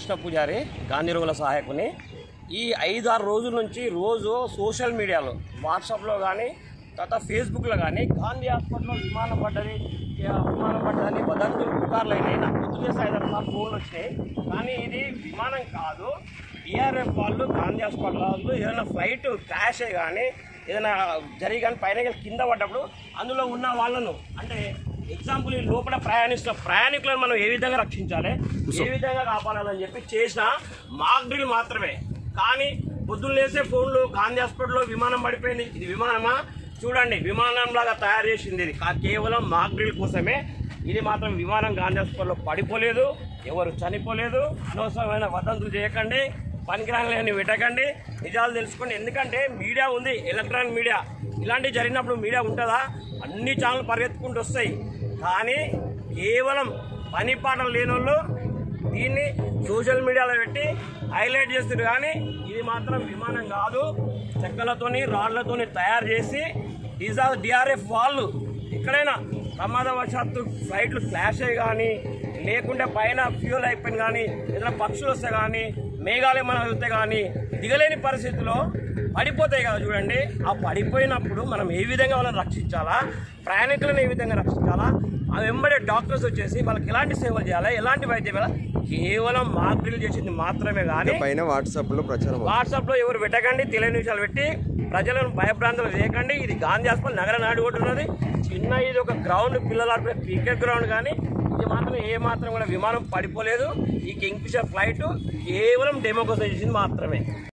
కృష్ణ పూజారి గాంధీ రోజుల సహాయకుని ఈ ఐదు ఆరు రోజుల నుంచి రోజు సోషల్ మీడియాలో వాట్సాప్లో కానీ తర్వాత ఫేస్బుక్లో కానీ గాంధీ హాస్పిటల్లో విమానం పడ్డది ఇక విమానం పడ్డదని వదంతులు పుకార్లు అయినాయి నాకు పొద్దున్నే సాయంత్రం సార్ ఫోన్లు వచ్చినాయి కానీ ఇది విమానం కాదు డిఆర్ఎఫ్ వాళ్ళు గాంధీ హాస్పిటల్ వాళ్ళు ఏదైనా ఫ్లైట్ క్రాష్ అయ్యి కానీ ఏదైనా జరిగి కానీ పైన వెళ్ళి కింద పడ్డప్పుడు అందులో ఉన్న వాళ్ళను అంటే ఎగ్జాంపుల్ ఈ లోపల ప్రయాణిస్తున్న ప్రయాణికులను మనం ఏ విధంగా రక్షించాలి ఏ విధంగా కాపాడాలని చెప్పి చేసిన మాక్ డ్రిల్ మాత్రమే కానీ పొద్దున్న లేసే ఫోన్లు గాంధీ హాస్పిటల్లో విమానం పడిపోయింది ఇది విమానమా చూడండి విమానం లాగా తయారు చేసింది ఇది కా- కేవలం మాక్ డ్రిల్ కోసమే ఇది మాత్రం విమానం గాంధీ హాస్పిటల్లో పడిపోలేదు ఎవరు చనిపోలేదు అనవసరమైన వదంతులు చేయకండి పనికిరాని పెట్టకండి నిజాలు తెలుసుకోండి ఎందుకంటే మీడియా ఉంది ఎలక్ట్రానిక్ మీడియా ఇలాంటివి జరిగినప్పుడు మీడియా ఉంటుందా అన్ని ఛానల్ పరిగెత్తుకుంటూ వస్తాయి కానీ కేవలం పని పాటలు లేని వాళ్ళు దీన్ని సోషల్ మీడియాలో పెట్టి హైలైట్ చేస్తారు కానీ ఇది మాత్రం విమానం కాదు చెక్కలతోని రాళ్లతోని తయారు చేసి డిజా డిఆర్ఎఫ్ వాళ్ళు ఎక్కడైనా ప్రమాదవశాత్తు ఫ్లైట్లు క్లాష్ అయ్యి కానీ లేకుంటే పైన ఫ్యూల్ అయిపోయింది కానీ ఏదైనా పక్షులు వస్తే కానీ మేఘాలు ఏమైనా వెళ్తే కానీ దిగలేని పరిస్థితిలో పడిపోతాయి కదా చూడండి ఆ పడిపోయినప్పుడు మనం ఏ విధంగా వాళ్ళని రక్షించాలా ప్రయాణికులను ఏ విధంగా రక్షించాలా ఆ వెంబడే డాక్టర్స్ వచ్చేసి వాళ్ళకి ఎలాంటి సేవలు చేయాలా ఎలాంటి వైద్యం చేయాలా కేవలం మాక్ డ్రిల్ చేసింది మాత్రమే కానీ పైన వాట్సాప్ లో ప్రచారం అవుతుంది. వాట్సాప్ లో ఎవరు పెట్టకండి తెలియని విషయాలు పెట్టి ప్రజలను భయభ్రాంతులు చేయకండి ఇది గాంధీ హాస్పిటల్ నగర నాడు ఒకటి ఉన్నది చిన్న ఇది ఒక గ్రౌండ్ పిల్లలు ఆడుకునే క్రికెట్ గ్రౌండ్ కానీ ఇది మాత్రం ఏ మాత్రం కూడా విమానం పడిపోలేదు ఈ కింగ్ ఫిషర్ ఫ్లైట్ కేవలం డెమో కోసం చేసింది మాత్రమే